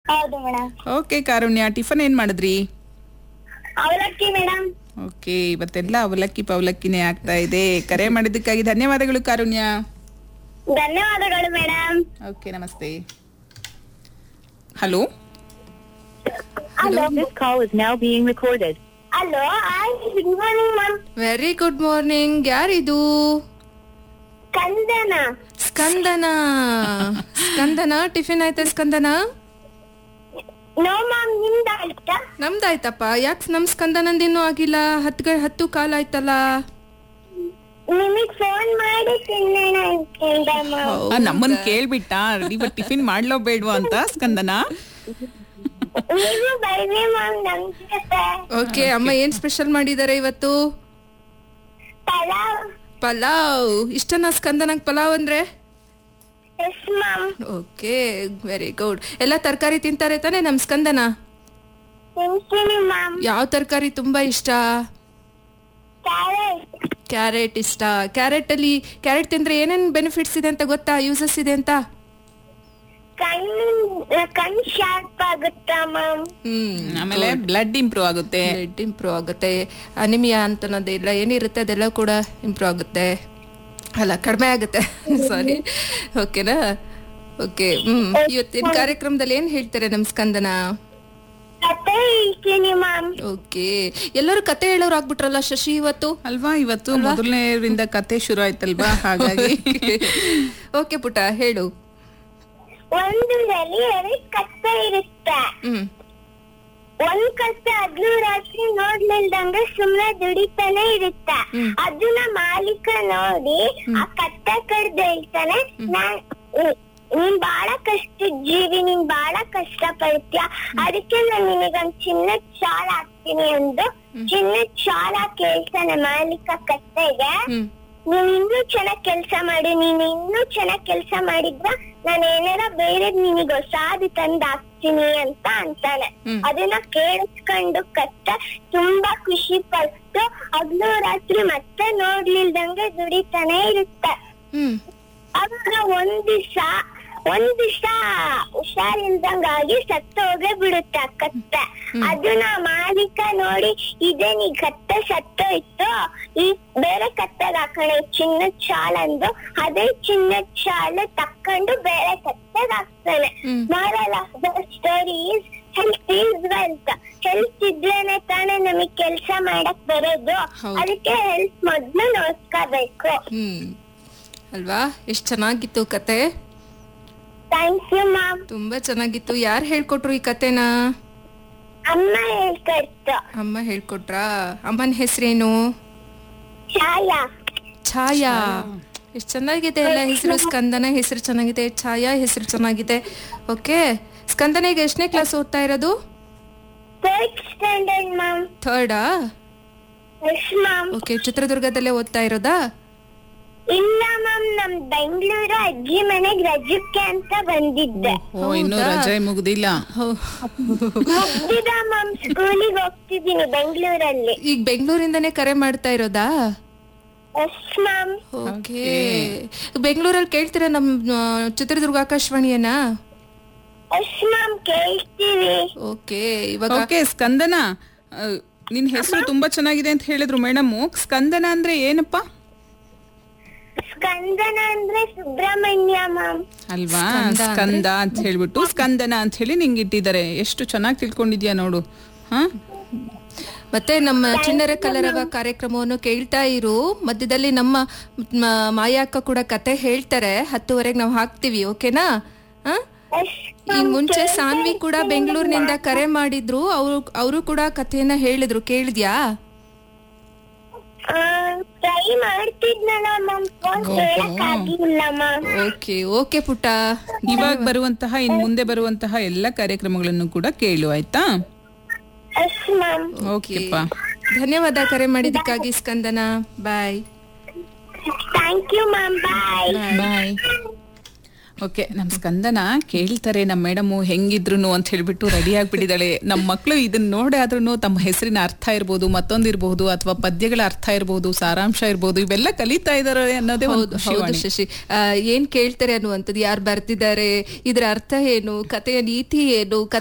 ಹೌದು madam okay ಕಾರುಣ್ಯ tiffin ಏನ್ ಮಾಡಿದ್ರಿ ಅವಲಕ್ಕಿ ಮೇಡಮ್ ಓಕೆ ಇವತ್ತೆಲ್ಲ ಅವಲಕ್ಕಿ ಪವಲಕ್ಕಿನೇ ಆಗ್ತಾ ಇದೆ ಕರೆ ಮಾಡಿದ್ದಕ್ಕಾಗಿ ಧನ್ಯವಾದಗಳು ಕಾರುಣ್ಯ ಧನ್ಯವಾದಗಳು ಮೇಡಮ್ ಓಕೆ ನಮಸ್ತೆ hello hello This call is now being recorded. Hello hi good morning ma'am very good morning ಯಾರಿದು ಕಂದನ ಸ್ಕಂದನ ಸ್ಕಂದನ ಟಿಫಿನ್ ಆಯ್ತಾ ಸ್ಕಂದನ ನೋ ಮ್ಯಾಮ್ ನಿಮ್ದು ಆಯ್ತಾ ನಮ್ದಾಯ್ತಪ್ಪ ಯಾಕೆ ನಮ್ ಸ್ಕಂದನಂದಿನ್ನೂ ಆಗಿಲ್ಲ ಹತ್ತು ಗ- ಹತ್ತು ಕಾಲ ಆಯ್ತಲ್ಲ ನಿಮಗ್ ಫೋನ್ ಮಾಡಿ ತಿನ್ನೋಣ ಅನ್ಕೊಂಡೆ ಮ್ಯಾಮ್ ಆ, ನಮ್ಮನ್ ಕೇಳ್ಬಿಟ್ಟ ಇವತ್ತು ಟಿಫಿನ್ ಮಾಡ್ಲೋ ಬೇಡ್ವಾ ಅಂತ ಸ್ಕಂದನ ನೀವು ಬರ್ರಿ ಮ್ಯಾಮ್ ನಮ್ ಜೊತೆ ಓಕೆ ಅಮ್ಮ ಏನ್ ಸ್ಪೆಷಲ್ ಮಾಡಿದಾರೆ ಇವತ್ತು ಪಲಾವ್ ಪಲಾವ್ ಇಷ್ಟನಾ ಸ್ಕಂದನಂಗ್ ಪಲಾವ್ ಅಂದ್ರೆ yes ma'am okay very good ಎಲ್ಲ ತರಕಾರಿ ತಿಂತಾರೆ ತಾನೆ ನಮ್ ಸ್ಕಂದನ ತಿಂತೀನಿ ಮ್ಯಾಮ್ ಯಾವ ತರಕಾರಿ ತುಂಬಾ ಇಷ್ಟ ಕ್ಯಾರೆಟ್ ಕ್ಯಾರೆಟ್ ಇಷ್ಟ ಕ್ಯಾರೆಟ್ ಅಲ್ಲಿ ಕ್ಯಾರೆಟ್ ತಿಂದ್ರೆ ಏನೇನ್ ಬೆನಿಫಿಟ್ಸ್ ಇದೆ ಅಂತ ಗೊತ್ತಾ ಯೂಸಸ್ ಇದೆ ಅಂತ ಕಣ್ಣಿನ ಕಣ್ ಶಾರ್ಪ್ ಆಗುತ್ತಾ ಮ್ಯಾಮ್ ಹ್ಮ್ ಆಮೇಲೆ ಬ್ಲಡ್ ಇಂಪ್ರೂವ್ ಆಗುತ್ತೆ ಬ್ಲಡ್ ಇಂಪ್ರೂವ್ ಆಗುತ್ತೆ ಅನಿಮಿಯಾ ಅಂತ ಅನ್ನೋದೆಲ್ಲ ಏನಿರುತ್ತೆ ಅದೆಲ್ಲ ಕೂಡ ಇಂಪ್ರೂವ್ ಆಗುತ್ತೆ ಅಲ್ಲ ಕಡಿಮೆ ಆಗುತ್ತೆ ಸಾರಿ ಓಕೆನಾ ಓಕೆ ಹ್ಮ್ ಇವತ್ತಿನ ಕಾರ್ಯಕ್ರಮದಲ್ಲಿ ಏನ್ ಹೇಳ್ತಾರೆ ನಮ್ ಸ್ಕಂದನ ಕತೆ ಹೇಳ್ತೀನಿ ಮ್ಯಾಮ್ ಓಕೆ ಎಲ್ಲರೂ ಕತೆ ಹೇಳೋರು ಆಗ್ಬಿಟ್ರಲ್ಲ ಶಶಿ ಇವತ್ತು ಅಲ್ವಾ ಇವತ್ತು ಮೊದಲನೇರಿಂದ ಕತೆ ಶುರು ಆಯ್ತಲ್ವಾ ಹಾಗಾಗಿ ಓಕೆ ಪುಟ ಹೇಳು ಒಂದರಲ್ಲಿ ಎರಡು ಕತ್ತೆ ಇರುತ್ತೆ ಹ್ಮ್ ಒಂದ್ ಕತ್ತೆ ಹಗ್ಲು ರಾತ್ರಿ ನೋಡ್ಲಿಲ್ದಂಗೆ ಸುಮ್ನೆ ದುಡಿತಾನೆ ಇರುತ್ತೆ ಅದನ್ನ ಮಾಲೀಕ ನೋಡಿ ಆ ಕತ್ತೆ ಕಡ್ದು ಹೇಳ್ತಾನೆ ನಾನ್ ನೀ- ನೀನ್ ಬಾಳ ಕಷ್ಟ ಜೀವಿ ನೀನ್ ಬಾಳ ಕಷ್ಟ ಪಡ್ತೀಯ ಅದಕ್ಕೆ ನಾನ್ ನಿನಗೊಂದ್ ಚಿನ್ನದ ಶಾಲ್ ಹಾಕ್ತೀನಿ ಎಂದು ಚಿನ್ನದ ಶಾಲ್ ಹಾಕಿ ಹೇಳ್ತಾನೆ ಮಾಲೀಕ ಕತ್ತೆಗೆ ಹ್ಮ್ ನೀನ್ ಇನ್ನೂ ಚೆನ್ನಾಗ್ ಕೆಲ್ಸ ಮಾಡಿ ನೀನ್ ಇನ್ನೂ ಚೆನ್ನಾಗ್ ಕೆಲ್ಸ ಮಾಡಿದ್ರ ನಾನು ಏನಾರ ಬೇರೆ ನಿನಗ್ ಹೊಸಾದು ತಂದ್ ಹಾಕ್ತೀನಿ ಅಂತ ಅಂತಾನೆ ಅದನ್ನ ಕೇಳಿಸ್ಕೊಂಡು ಕತ್ತ ತುಂಬಾ ಖುಷಿ ಪಟ್ಟು ಹಗ್ಲು ರಾತ್ರಿ ಮತ್ತೆ ನೋಡ್ಲಿಲ್ದಂಗೆ ದುಡಿತಾನೆ ಇರುತ್ತೆ ಹ್ಮ್ ಅವಾಗ ಒಂದ್ ದಿವ್ಸ ಒಂದ್ ದಿವ್ಸ ಹುಷಾರಿಲ್ದಂಗಾಗಿ ಸತ್ತೋಗೇ ಬಿಡುತ್ತೆ ಆ ಕತ್ತೆ ಅದನ್ನ ಮಾಲೀಕ ನೋಡಿ ಇದೇನ್ ಈ ಕತ್ತೆ ಸತ್ತೋಯ್ತು ಈ ಬೇರೆ ಕತ್ತೆಗ್ ಹಾಕೋಣ ಈ ಚಿನ್ನದ ಶಾಲ್ ಅಂದು ಅದೇ ಚಿನ್ನದ ಶಾಲು ತಕ್ಕೊಂಡು ಬೇರೆ ಕತ್ತೆಗ್ ಹಾಕ್ತಾನೆ ಮಾಡಲ್ಲ story is health is wealth health ಇದ್ರೇನೆ ತಾನೇ ನಮಗ್ ಕೆಲ್ಸ ಮಾಡಕ್ ಬರೋದು ಹೌದು. ಅದಕ್ಕೆ ಹೆಲ್ತ್ ಮೊದ್ಲು ನೋಡ್ಕೋಬೇಕು ಹ್ಮ್ ಅಲ್ವಾ ಎಷ್ಟ್ ಚೆನ್ನಾಗಿತ್ತು ಕತೆ ಥ್ಯಾಂಕ್ ಯು ಮ್ಯಾಮ್ ತುಂಬಾ ಚೆನ್ನಾಗಿತ್ತು ಯಾರು ಹೇಳ್ಕೊಟ್ರು ಈ ಕತೆನ ಅಮ್ಮ ಹೇಳ್ಕೊಡ್ತು ಅಮ್ಮ ಹೇಳ್ಕೊಟ್ರಾ ಅಮ್ಮನ ಹೆಸರೇನು ಛಾಯಾ ಛಾಯಾ ಎಷ್ಟ್ ಚೆನ್ನಾಗಿದೆ ಎಲ್ಲ ಹೆಸರು ಸ್ಕಂದನ ಹೆಸರು ಚೆನ್ನಾಗಿದೆ ಛಾಯಾ ಹೆಸರು ಚೆನ್ನಾಗಿದೆ ಓಕೆ ಸ್ಕಂದನ ಈಗ ಎಷ್ಟನೇ ಕ್ಲಾಸ್ ಓದ್ತಾ ಇರೋದು ಥರ್ಡ್ ಸ್ಟ್ಯಾಂಡರ್ಡ್ ಮ್ಯಾಮ್ ಥರ್ಡಾ ಎಸ್ ಮ್ಯಾಮ್ ಓಕೆ ಚಿತ್ರದುರ್ಗದಲ್ಲೇ ಓದ್ತಾ ಇರೋದಾ ಇಲ್ಲ ಮ್ಯಾಮ್ ನಮ್ ಬೆಂಗಳೂರು ಅಜ್ಜಿ ಮನೆಗ್ ರಜಕ್ಕೆ ಅಂತ ಬಂದಿದ್ದೆ ಓ ಇನ್ನು ರಜೆ ಮುಗ್ದಿಲ್ಲ ಮುಗ್ದಿದ ಮ್ಯಾಮ್ ಸ್ಕೂಲಿಗೆ ಹೋಗ್ತಿದ್ದೀನಿ ಬೆಂಗಳೂರಲ್ಲಿ ಈಗ ಬೆಂಗಳೂರಿಂದನೇ ಕರೆ ಮಾಡ್ತಾ ಇರೋದಾ ಎಸ್ ಮ್ಯಾಮ್ ಓಕೆ ಬೆಂಗಳೂರಲ್ಲಿ ಕೇಳ್ತೀರಾ ನಮ್ ಆ, ಚಿತ್ರದುರ್ಗ ಆಕಾಶವಾಣಿಯನ್ನ ಎಸ್ ಮ್ಯಾಮ್ ಕೇಳ್ತೀವಿ ಓಕೆ ಇವಾಗ ಓಕೆ ಸ್ಕಂದನ ಆ, ನಿನ್ ಹೆಸರು ತುಂಬಾ ಚೆನ್ನಾಗಿದೆ ಅಂತ ಹೇಳಿದ್ರು ಮೇಡಮ್ ಸ್ಕಂದನ ಅಂದ್ರೆ ಏನಪ್ಪ ಸ್ಕಂದನ ಅಂದ್ರೆ ಸುಬ್ರಹ್ಮಣ್ಯ ಮ್ಯಾಮ್ ಅಲ್ವಾ ಸ್ಕಂದ ಅಂತ ಹೇಳ್ಬಿಟ್ಟು ಸ್ಕಂದನ ಅಂತ ಹೇಳಿ ನಿಂಗೆ ಇಟ್ಟಿದ್ದಾರೆ ಎಷ್ಟು ಚೆನ್ನಾಗಿ ತಿಳ್ಕೊಂಡಿದ್ಯಾ ನೋಡು ಹಾ ಮತ್ತೆ ನಮ್ಮ ಚಿಣ್ಣರ ಕಲರವ ಕಾರ್ಯಕ್ರಮವನ್ನು ಕೇಳ್ತಾ ಇರು ಮಧ್ಯದಲ್ಲಿ ನಮ್ಮ ಮ- ಮಾಯಾ ಅಕ್ಕ ಕೂಡ ಕತೆ ಹೇಳ್ತಾರೆ ಹತ್ತುವರೆಗೆ ನಾವು ಹಾಕ್ತಿವಿ ಓಕೆನಾ ಆ? ಎಸ್ ಈ ಮುಂಚೆ ಸಾನ್ವಿ ಕೂಡ ಬೆಂಗಳೂರಿನಿಂದ ಕರೆ ಮಾಡಿದ್ರು ಅವರು ಅವರು ಕೂಡ ಕಥೆಯನ್ನ ಹೇಳಿದ್ರು ಕೇಳಿದ್ಯಾ ಟ್ರೈ ಮಾಡ್ತಿದ್ನಲ್ಲ ಮ್ಯಾಮ್ ಫೋನ್ ಕೇಳಕ್ ಆಗಿಲ್ಲ ಮ್ಯಾಮ್ ಓಕೆ ಓಕೆ ಪುಟ್ಟ ಇವಾಗ ಬರುವಂತಹ ಇನ್ ಮುಂದೆ ಬರುವಂತಹ ಎಲ್ಲ ಕಾರ್ಯಕ್ರಮಗಳನ್ನು ಕೂಡ ಕೇಳು ಆಯ್ತಾ ಎಸ್ ಮ್ಯಾಮ್ ಓಕೆಪ್ಪ ಧನ್ಯವಾದ ಕರೆ ಮಾಡಿದ್ದಕ್ಕಾಗಿ Skandana bye thank you ma'am bye bye okay ನಮ್ ಸ್ಕಂದನ ಕೇಳ್ತಾರೆ ನಮ್ಮ ಮೇಡಮು ಹೆಂಗಿದ್ರು ಅಂತ ಹೇಳ್ಬಿಟ್ಟು ರೆಡಿ ಆಗ್ಬಿಟ್ಟಿದ್ದಾಳೆ ನಮ್ಮ ಮಕ್ಕಳು ಇದನ್ನ ನೋಡಾದ್ರೂ ತಮ್ಮ ಹೆಸರಿನ ಅರ್ಥ ಇರ್ಬೋದು ಮತ್ತೊಂದಿರ್ಬಹುದು ಅಥವಾ ಪದ್ಯಗಳ ಅರ್ಥ ಇರ್ಬೋದು ಸಾರಾಂಶ ಇರ್ಬೋದು ಇವೆಲ್ಲ ಕಲಿತಾ ಇದಾರೆ ಅನ್ನೋದೇ ಒಂದು ಹೌದು ಹೌದು ಖುಷಿವಾಣಿ. ಶಶಿ ಆ, ಏನ್ ಕೇಳ್ತಾರೆ ಅನ್ನುವಂಥದ್ದು ಯಾರು ಬರ್ತಿದ್ದಾರೆ ಇದರ ಅರ್ಥ ಏನು ಕಥೆಯ ನೀತಿ ಏನು